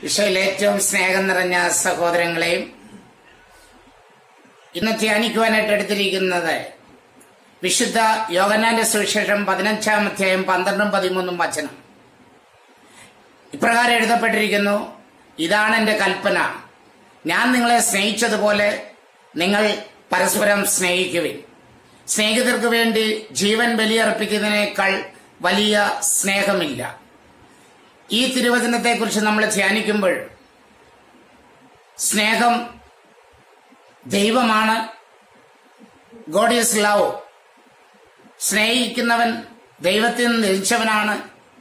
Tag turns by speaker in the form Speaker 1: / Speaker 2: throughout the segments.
Speaker 1: ഈശോയിൽ ഏറ്റവും സ്നേഹം നിറഞ്ഞ സഹോദരങ്ങളെയും ഇന്ന് ധ്യാനിക്കുവാനായിട്ട് എടുത്തിരിക്കുന്നത് വിശുദ്ധ യോഗനാന്റെ സുവിശേഷം പതിനഞ്ചാം അധ്യായം പന്ത്രണ്ടും പതിമൂന്നും വചനം ഇപ്രകാരം എഴുതപ്പെട്ടിരിക്കുന്നു ഇതാണ് എന്റെ കൽപ്പന ഞാൻ നിങ്ങളെ സ്നേഹിച്ചതുപോലെ നിങ്ങൾ പരസ്പരം സ്നേഹിക്കുവിൻ സ്നേഹിതർക്ക് വേണ്ടി ജീവൻ ബലിയർപ്പിക്കുന്നതിനേക്കാൾ വലിയ സ്നേഹമില്ല ഈ തിരുവചനത്തെക്കുറിച്ച് നമ്മൾ ധ്യാനിക്കുമ്പോൾ സ്നേഹം ദൈവമാണ് ഗോഡ് ഈസ് ലവ് സ്നേഹിക്കുന്നവൻ ദൈവത്തിൽ നിന്ന് ലഭിച്ചവനാണ്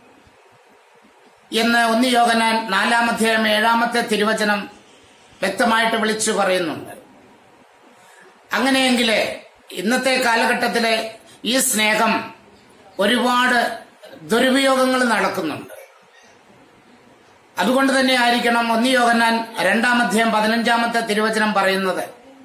Speaker 1: എന്ന് ഒന്ന് യോഗനാൻ നാലാമധ്യായം ഏഴാമത്തെ തിരുവചനം വ്യക്തമായിട്ട് വിളിച്ചു പറയുന്നുണ്ട് അങ്ങനെയെങ്കിൽ ഇന്നത്തെ കാലഘട്ടത്തിലെ ഈ സ്നേഹം ഒരുപാട് ദുരുപയോഗങ്ങൾ നടക്കുന്നുണ്ട് അതുകൊണ്ട് തന്നെ ആയിരിക്കണം ഒന്ന് യോഗനാൻ രണ്ടാമധ്യായം പതിനഞ്ചാമത്തെ തിരുവചനം പറയുന്നത്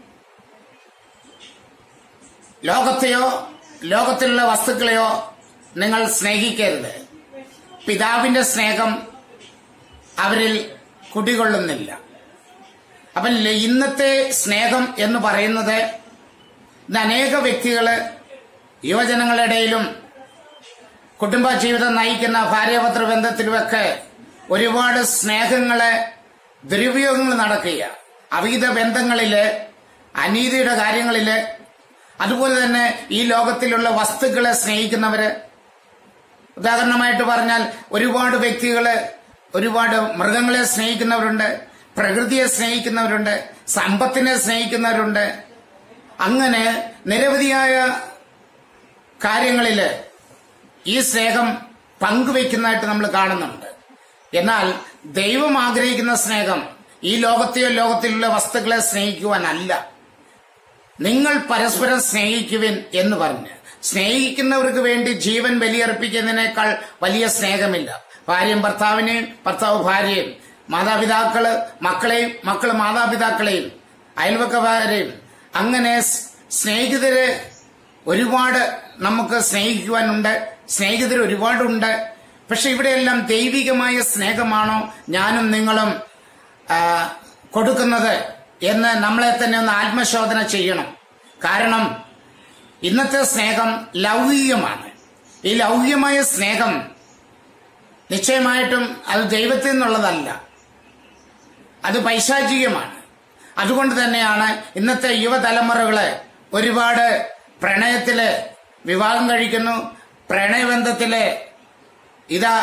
Speaker 1: ലോകത്തെയോ ലോകത്തിലുള്ള വസ്തുക്കളെയോ നിങ്ങൾ സ്നേഹിക്കരുത് പിതാവിന്റെ സ്നേഹം അവരിൽ കുടികൊള്ളുന്നില്ല അപ്പം ഇന്നത്തെ സ്നേഹം എന്ന് പറയുന്നത് ഇന്ന് അനേക വ്യക്തികള് യുവജനങ്ങളുടെ ഇടയിലും കുടുംബ ജീവിതം നയിക്കുന്ന ഭാര്യപത്ര ബന്ധത്തിലുമൊക്കെ ഒരുപാട് സ്നേഹങ്ങള് ദുരുപയോഗങ്ങൾ നടക്കുക അവിഹിത ബന്ധങ്ങളില് അനീതിയുടെ കാര്യങ്ങളില് അതുപോലെ തന്നെ ഈ ലോകത്തിലുള്ള വസ്തുക്കളെ സ്നേഹിക്കുന്നവര് ഉദാഹരണമായിട്ട് പറഞ്ഞാൽ ഒരുപാട് വ്യക്തികള് ഒരുപാട് മൃഗങ്ങളെ സ്നേഹിക്കുന്നവരുണ്ട് പ്രകൃതിയെ സ്നേഹിക്കുന്നവരുണ്ട് സമ്പത്തിനെ സ്നേഹിക്കുന്നവരുണ്ട് അങ്ങനെ നിരവധിയായ കാര്യങ്ങളില് ഈ സ്നേഹം പങ്കുവെക്കുന്നതായിട്ട് നമ്മൾ കാണുന്നുണ്ട് എന്നാൽ ദൈവം ആഗ്രഹിക്കുന്ന സ്നേഹം ഈ ലോകത്തെയോ ലോകത്തിലുള്ള വസ്തുക്കളെ സ്നേഹിക്കുവാനല്ല നിങ്ങൾ പരസ്പരം സ്നേഹിക്കുവിൻ എന്ന് പറഞ്ഞ് സ്നേഹിക്കുന്നവർക്ക് വേണ്ടി ജീവൻ ബലിയർപ്പിക്കുന്നതിനേക്കാൾ വലിയ സ്നേഹമില്ല ഭാര്യയും ഭർത്താവിനെയും ഭർത്താവ് ഭാര്യയും മാതാപിതാക്കള് മക്കളെയും മക്കള് മാതാപിതാക്കളെയും അയൽവക്കക്കാരെയും അങ്ങനെ സ്നേഹിതരെ ഒരുപാട് നമുക്ക് സ്നേഹിക്കുവാനുണ്ട് സ്നേഹിതർ ഒരുപാടുണ്ട് പക്ഷെ ഇവിടെയെല്ലാം ദൈവികമായ സ്നേഹമാണോ ഞാനും നിങ്ങളും കൊടുക്കുന്നത് എന്ന് നമ്മളെ തന്നെ ഒന്ന് ആത്മശോധന ചെയ്യണം കാരണം ഇന്നത്തെ സ്നേഹം ലൗകികമാണ് ഈ ലൗകികമായ സ്നേഹം നിശ്ചയമായിട്ടും അത് ദൈവത്തിൽ നിന്നുള്ളതല്ല അത് പൈശാചികമാണ് അതുകൊണ്ട് തന്നെയാണ് ഇന്നത്തെ യുവതലമുറകള് ഒരുപാട് പ്രണയത്തില് വിവാഹം കഴിക്കുന്നു പ്രണയബന്ധത്തില് ഇതാ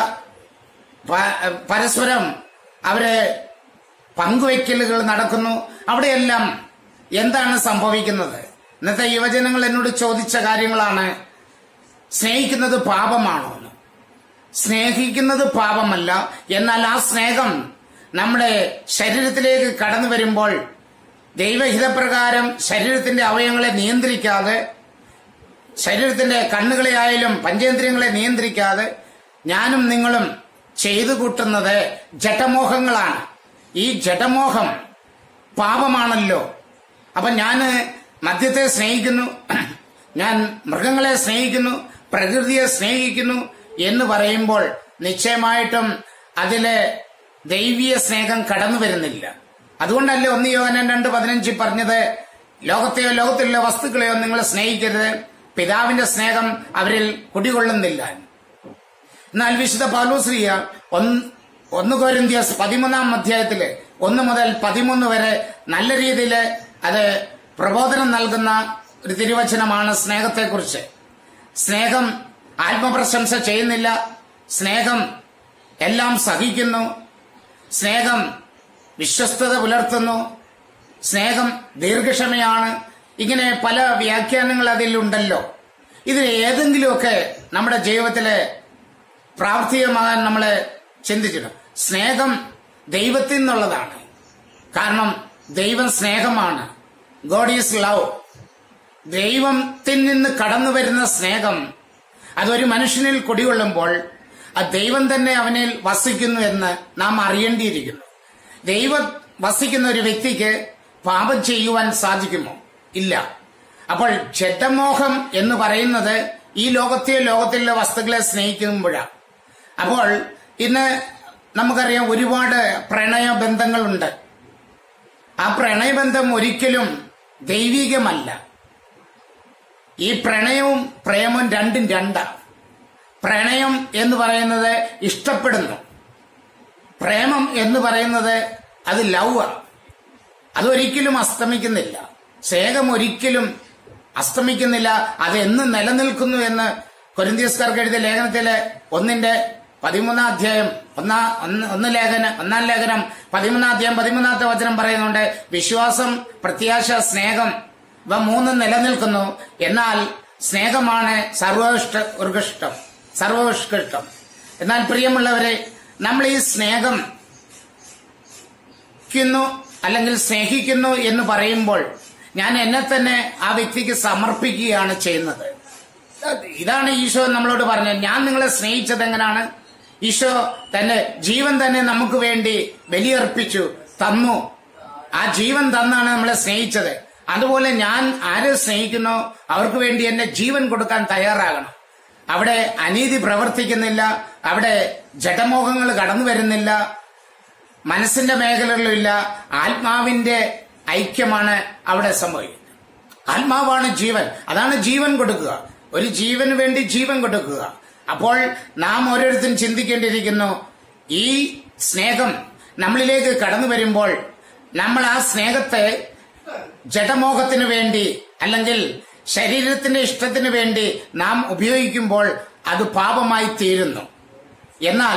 Speaker 1: പരസ്പരം അവര് പങ്കുവയ്ക്കലുകൾ നടക്കുന്നു അവിടെയെല്ലാം എന്താണ് സംഭവിക്കുന്നത് ഇന്നത്തെ യുവജനങ്ങൾ എന്നോട് ചോദിച്ച കാര്യങ്ങളാണ് സ്നേഹിക്കുന്നത് പാപമാണോ എന്ന് സ്നേഹിക്കുന്നത് പാപമല്ല എന്നാൽ ആ സ്നേഹം നമ്മുടെ ശരീരത്തിലേക്ക് കടന്നു വരുമ്പോൾ ദൈവഹിതപ്രകാരം ശരീരത്തിന്റെ അവയവങ്ങളെ നിയന്ത്രിക്കാതെ ശരീരത്തിന്റെ കണ്ണുകളെ ആയാലും പഞ്ചേന്ദ്രിയങ്ങളെ നിയന്ത്രിക്കാതെ ഞാനും നിങ്ങളും ചെയ്തു കൂട്ടുന്നത് ജഡമോഹങ്ങളാണ് ഈ ജഡമോഹം പാപമാണല്ലോ അപ്പൊ ഞാൻ മദ്യത്തെ സ്നേഹിക്കുന്നു ഞാൻ മൃഗങ്ങളെ സ്നേഹിക്കുന്നു പ്രകൃതിയെ സ്നേഹിക്കുന്നു എന്ന് പറയുമ്പോൾ നിശ്ചയമായിട്ടും അതിലെ ദൈവീയ സ്നേഹം കടന്നു വരുന്നില്ല അതുകൊണ്ടല്ലേ ഒന്ന് യോഹനൻ രണ്ട് പതിനഞ്ച് പറഞ്ഞത് ലോകത്തെയോ ലോകത്തിലുള്ള വസ്തുക്കളെയോ നിങ്ങൾ സ്നേഹിക്കരുത് പിതാവിന്റെ സ്നേഹം അവരിൽ കുടികൊള്ളുന്നില്ല എന്നാൽ വിശുദ്ധ പാലൂശ്രീയ ഒന്ന് ഒന്ന് കോരിന്ത്യസ് പതിമൂന്നാം അധ്യായത്തില് ഒന്ന് മുതൽ പതിമൂന്ന് വരെ നല്ല രീതിയിൽ അത് പ്രബോധനം നൽകുന്ന ഒരു തിരുവചനമാണ് സ്നേഹത്തെക്കുറിച്ച് സ്നേഹം ആത്മപ്രശംസ ചെയ്യുന്നില്ല സ്നേഹം എല്ലാം സഹിക്കുന്നു സ്നേഹം വിശ്വസ്തത പുലർത്തുന്നു സ്നേഹം ദീർഘക്ഷമയാണ് ഇങ്ങനെ പല വ്യാഖ്യാനങ്ങൾ അതിലുണ്ടല്ലോ ഇതിൽ ഏതെങ്കിലുമൊക്കെ നമ്മുടെ ജീവിതത്തില് പ്രാവർത്തികമാകാൻ നമ്മൾ ചിന്തിച്ചിടും സ്നേഹം ദൈവത്തിൽ നിന്നുള്ളതാണ് കാരണം ദൈവം സ്നേഹമാണ് ഗോഡ് ഈസ് ലവ് ദൈവത്തിൽ നിന്ന് കടന്നു വരുന്ന സ്നേഹം അതൊരു മനുഷ്യനിൽ കുടികൊള്ളുമ്പോൾ ആ ദൈവം തന്നെ അവനിൽ വസിക്കുന്നു എന്ന് നാം അറിയേണ്ടിയിരിക്കുന്നു ദൈവം വസിക്കുന്ന ഒരു വ്യക്തിക്ക് പാപം ചെയ്യുവാൻ സാധിക്കുമോ ഇല്ല അപ്പോൾ ജഡമോഹം എന്ന് പറയുന്നത് ഈ ലോകത്തെയോ ലോകത്തിലുള്ള വസ്തുക്കളെ സ്നേഹിക്കുമ്പോഴാണ് അപ്പോൾ ഇന്ന് നമുക്കറിയാം ഒരുപാട് പ്രണയബന്ധങ്ങളുണ്ട് ആ പ്രണയബന്ധം ഒരിക്കലും ദൈവികമല്ല ഈ പ്രണയവും പ്രേമവും രണ്ടും രണ്ടാണ് പ്രണയം എന്ന് പറയുന്നത് ഇഷ്ടപ്പെടുന്നു പ്രേമം എന്ന് പറയുന്നത് അത് ലവ് അതൊരിക്കലും അസ്തമിക്കുന്നില്ല സ്നേഹം ഒരിക്കലും അസ്തമിക്കുന്നില്ല അത് എന്ന് നിലനിൽക്കുന്നു എന്ന് കൊരിന്ത്യസ്കാർക്ക് എഴുതിയ ലേഖനത്തിലെ ഒന്നിന്റെ പതിമൂന്നാം അധ്യായം ഒന്നാ ഒന്ന് ഒന്ന് ലേഖനം ഒന്നാം ലേഖനം പതിമൂന്നാം അധ്യായം പതിമൂന്നാമത്തെ വചനം പറയുന്നുണ്ട് വിശ്വാസം പ്രത്യാശ സ്നേഹം ഇവ മൂന്നും നിലനിൽക്കുന്നു എന്നാൽ സ്നേഹമാണ് സർവോഷ്ട ഉത്കൃഷ്ടം സർവോത്കൃഷ്ടം എന്നാൽ പ്രിയമുള്ളവരെ നമ്മൾ ഈ സ്നേഹം ക്കുന്നു അല്ലെങ്കിൽ സ്നേഹിക്കുന്നു എന്ന് പറയുമ്പോൾ ഞാൻ എന്നെ തന്നെ ആ വ്യക്തിക്ക് സമർപ്പിക്കുകയാണ് ചെയ്യുന്നത് ഇതാണ് ഈശോ നമ്മളോട് പറഞ്ഞത് ഞാൻ നിങ്ങളെ സ്നേഹിച്ചത് എങ്ങനെയാണ് ഈശോ തന്റെ ജീവൻ തന്നെ നമുക്ക് വേണ്ടി ബലിയർപ്പിച്ചു തന്നു ആ ജീവൻ തന്നാണ് നമ്മളെ സ്നേഹിച്ചത് അതുപോലെ ഞാൻ ആരെ സ്നേഹിക്കുന്നോ അവർക്ക് വേണ്ടി എന്നെ ജീവൻ കൊടുക്കാൻ തയ്യാറാകണം അവിടെ അനീതി പ്രവർത്തിക്കുന്നില്ല അവിടെ ജഡമോഹങ്ങൾ കടന്നു വരുന്നില്ല മനസ്സിന്റെ മേഖലകളിലില്ല ആത്മാവിന്റെ ഐക്യമാണ് അവിടെ സംഭവിക്കുന്നത് ആത്മാവാണ് ജീവൻ അതാണ് ജീവൻ കൊടുക്കുക ഒരു ജീവന് വേണ്ടി ജീവൻ കൊടുക്കുക അപ്പോൾ നാം ഓരോരുത്തരും ചിന്തിക്കേണ്ടിയിരിക്കുന്നു ഈ സ്നേഹം നമ്മളിലേക്ക് കടന്നു വരുമ്പോൾ നമ്മൾ ആ സ്നേഹത്തെ ജഡമോഹത്തിന് വേണ്ടി അല്ലെങ്കിൽ ശരീരത്തിന്റെ ഇഷ്ടത്തിന് വേണ്ടി നാം ഉപയോഗിക്കുമ്പോൾ അത് പാപമായി തീരുന്നു എന്നാൽ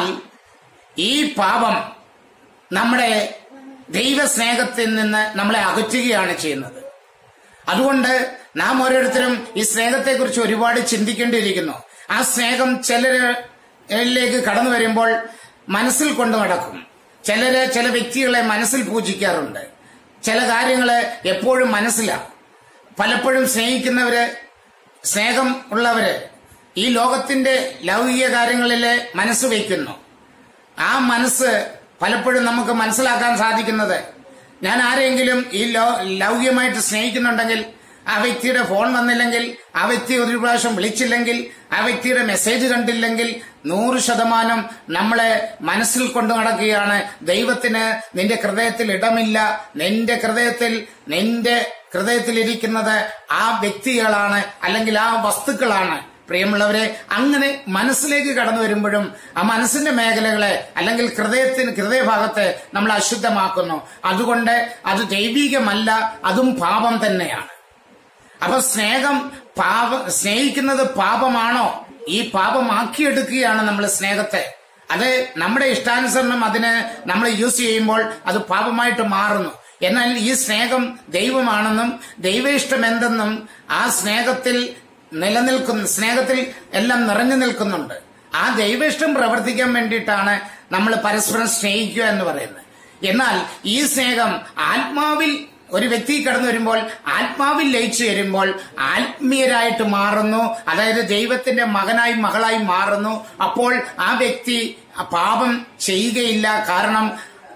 Speaker 1: ഈ പാപം നമ്മുടെ ദൈവസ്നേഹത്തിൽ നിന്ന് നമ്മളെ അകറ്റുകയാണ് ചെയ്യുന്നത് അതുകൊണ്ട് നാം ഓരോരുത്തരും ഈ സ്നേഹത്തെക്കുറിച്ച് ഒരുപാട് ചിന്തിക്കേണ്ടിയിരിക്കുന്നു ആ സ്നേഹം ചിലരിലേക്ക് കടന്നു വരുമ്പോൾ മനസ്സിൽ കൊണ്ടു നടക്കും ചിലര് ചില വ്യക്തികളെ മനസ്സിൽ പൂജിക്കാറുണ്ട് ചില കാര്യങ്ങള് എപ്പോഴും മനസ്സിലാണ് പലപ്പോഴും സ്നേഹിക്കുന്നവര് സ്നേഹം ഉള്ളവര് ഈ ലോകത്തിന്റെ ലൗകിക കാര്യങ്ങളില് മനസ്സ് വയ്ക്കുന്നു ആ മനസ്സ് പലപ്പോഴും നമുക്ക് മനസ്സിലാക്കാൻ സാധിക്കുന്നത് ഞാൻ ആരെങ്കിലും ഈ ലോ ലൗകികമായിട്ട് സ്നേഹിക്കുന്നുണ്ടെങ്കിൽ ആ വ്യക്തിയുടെ ഫോൺ വന്നില്ലെങ്കിൽ ആ വ്യക്തി ഒരു പ്രാവശ്യം വിളിച്ചില്ലെങ്കിൽ ആ വ്യക്തിയുടെ മെസ്സേജ് കണ്ടില്ലെങ്കിൽ നൂറ് ശതമാനം നമ്മളെ മനസ്സിൽ കൊണ്ടു നടക്കുകയാണ് ദൈവത്തിന് നിന്റെ ഹൃദയത്തിൽ ഇടമില്ല നിന്റെ ഹൃദയത്തിൽ നിന്റെ ഹൃദയത്തിലിരിക്കുന്നത് ആ വ്യക്തികളാണ് അല്ലെങ്കിൽ ആ വസ്തുക്കളാണ് പ്രിയമുള്ളവരെ അങ്ങനെ മനസ്സിലേക്ക് കടന്നു വരുമ്പോഴും ആ മനസ്സിന്റെ മേഖലകളെ അല്ലെങ്കിൽ ഹൃദയത്തിന് ഹൃദയഭാഗത്തെ നമ്മൾ അശുദ്ധമാക്കുന്നു അതുകൊണ്ട് അത് ദൈവികമല്ല അതും പാപം തന്നെയാണ് അപ്പൊ സ്നേഹം പാപ സ്നേഹിക്കുന്നത് പാപമാണോ ഈ പാപമാക്കിയെടുക്കുകയാണ് നമ്മൾ സ്നേഹത്തെ അത് നമ്മുടെ ഇഷ്ടാനുസരണം അതിന് നമ്മൾ യൂസ് ചെയ്യുമ്പോൾ അത് പാപമായിട്ട് മാറുന്നു എന്നാൽ ഈ സ്നേഹം ദൈവമാണെന്നും ദൈവ ഇഷ്ടം എന്തെന്നും ആ സ്നേഹത്തിൽ നിലനിൽക്കുന്ന സ്നേഹത്തിൽ എല്ലാം നിറഞ്ഞു നിൽക്കുന്നുണ്ട് ആ ദൈവ ഇഷ്ടം പ്രവർത്തിക്കാൻ വേണ്ടിയിട്ടാണ് നമ്മൾ പരസ്പരം സ്നേഹിക്കുക എന്ന് പറയുന്നത് എന്നാൽ ഈ സ്നേഹം ആത്മാവിൽ ഒരു വ്യക്തി കടന്നു വരുമ്പോൾ ആത്മാവിൽ ലയിച്ചു വരുമ്പോൾ ആത്മീയരായിട്ട് മാറുന്നു അതായത് ദൈവത്തിന്റെ മകനായി മകളായി മാറുന്നു അപ്പോൾ ആ വ്യക്തി പാപം ചെയ്യുകയില്ല കാരണം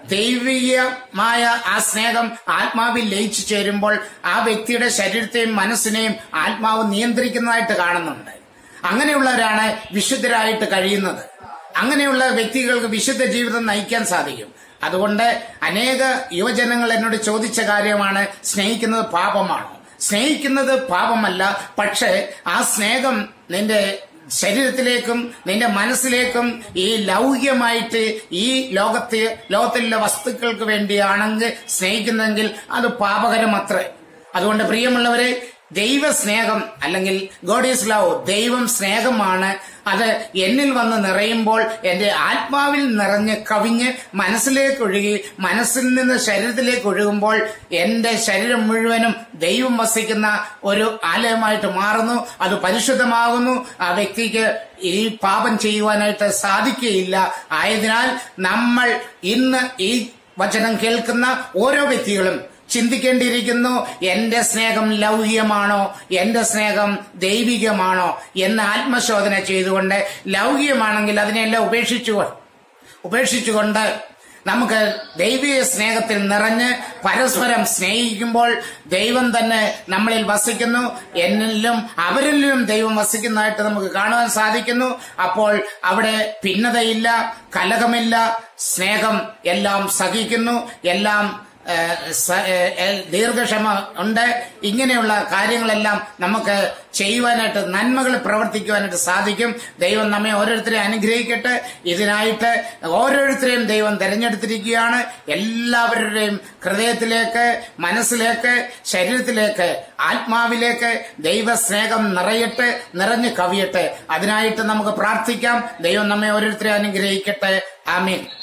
Speaker 1: ദൈവികമായ ആ സ്നേഹം ആത്മാവിൽ ലയിച്ചു ചേരുമ്പോൾ ആ വ്യക്തിയുടെ ശരീരത്തെയും മനസ്സിനെയും ആത്മാവ് നിയന്ത്രിക്കുന്നതായിട്ട് കാണുന്നുണ്ട് അങ്ങനെയുള്ളവരാണ് വിശുദ്ധരായിട്ട് കഴിയുന്നത് അങ്ങനെയുള്ള വ്യക്തികൾക്ക് വിശുദ്ധ ജീവിതം നയിക്കാൻ സാധിക്കും അതുകൊണ്ട് അനേക യുവജനങ്ങൾ എന്നോട് ചോദിച്ച കാര്യമാണ് സ്നേഹിക്കുന്നത് പാപമാണോ സ്നേഹിക്കുന്നത് പാപമല്ല പക്ഷേ ആ സ്നേഹം നിന്റെ ശരീരത്തിലേക്കും നിന്റെ മനസ്സിലേക്കും ഈ ലൗകികമായിട്ട് ഈ ലോകത്തെ ലോകത്തിലുള്ള വസ്തുക്കൾക്ക് വേണ്ടിയാണെങ്കിൽ സ്നേഹിക്കുന്നതെങ്കിൽ അത് പാപകരമത്രേ അതുകൊണ്ട് പ്രിയമുള്ളവരെ ദൈവ സ്നേഹം അല്ലെങ്കിൽ ഗോഡ് ഈസ് ലവ് ദൈവം സ്നേഹമാണ് അത് എന്നിൽ വന്ന് നിറയുമ്പോൾ എന്റെ ആത്മാവിൽ നിറഞ്ഞ് കവിഞ്ഞ് മനസ്സിലേക്ക് ഒഴുകി മനസ്സിൽ നിന്ന് ശരീരത്തിലേക്ക് ഒഴുകുമ്പോൾ എന്റെ ശരീരം മുഴുവനും ദൈവം വസിക്കുന്ന ഒരു ആലയമായിട്ട് മാറുന്നു അത് പരിശുദ്ധമാകുന്നു ആ വ്യക്തിക്ക് ഈ പാപം ചെയ്യുവാനായിട്ട് സാധിക്കുകയില്ല ആയതിനാൽ നമ്മൾ ഇന്ന് ഈ വചനം കേൾക്കുന്ന ഓരോ വ്യക്തികളും ചിന്തിക്കേണ്ടിയിരിക്കുന്നു എന്റെ സ്നേഹം ലൗകികമാണോ എന്റെ സ്നേഹം ദൈവികമാണോ എന്ന് ആത്മശോധന ചെയ്തുകൊണ്ട് ലൗകികമാണെങ്കിൽ അതിനെല്ലാം ഉപേക്ഷിച്ചു ഉപേക്ഷിച്ചുകൊണ്ട് നമുക്ക് ദൈവീയ സ്നേഹത്തിൽ നിറഞ്ഞ് പരസ്പരം സ്നേഹിക്കുമ്പോൾ ദൈവം തന്നെ നമ്മളിൽ വസിക്കുന്നു എന്നിലും അവരിലും ദൈവം വസിക്കുന്നതായിട്ട് നമുക്ക് കാണുവാൻ സാധിക്കുന്നു അപ്പോൾ അവിടെ ഭിന്നതയില്ല കലഹമില്ല സ്നേഹം എല്ലാം സഹിക്കുന്നു എല്ലാം ഏഹ്, സ- ഏഹ്, ഏഹ്, ദീർഘക്ഷമ ഉണ്ട് ഇങ്ങനെയുള്ള കാര്യങ്ങളെല്ലാം നമുക്ക് ചെയ്യുവാനായിട്ട് നന്മകൾ പ്രവർത്തിക്കുവാനായിട്ട് സാധിക്കും ദൈവം നമ്മെ ഓരോരുത്തരെയും അനുഗ്രഹിക്കട്ടെ ഇതിനായിട്ട് ഓരോരുത്തരെയും ദൈവം തിരഞ്ഞെടുത്തിരിക്കുകയാണ് എല്ലാവരുടെയും ഹൃദയത്തിലേക്ക് മനസ്സിലേക്ക് ശരീരത്തിലേക്ക് ആത്മാവിലേക്ക് ദൈവസ്നേഹം നിറയട്ടെ നിറഞ്ഞു കവിയട്ടെ അതിനായിട്ട് നമുക്ക് പ്രാർത്ഥിക്കാം ദൈവം നമ്മെ ഓരോരുത്തരെയും അനുഗ്രഹിക്കട്ടെ ആമീൻ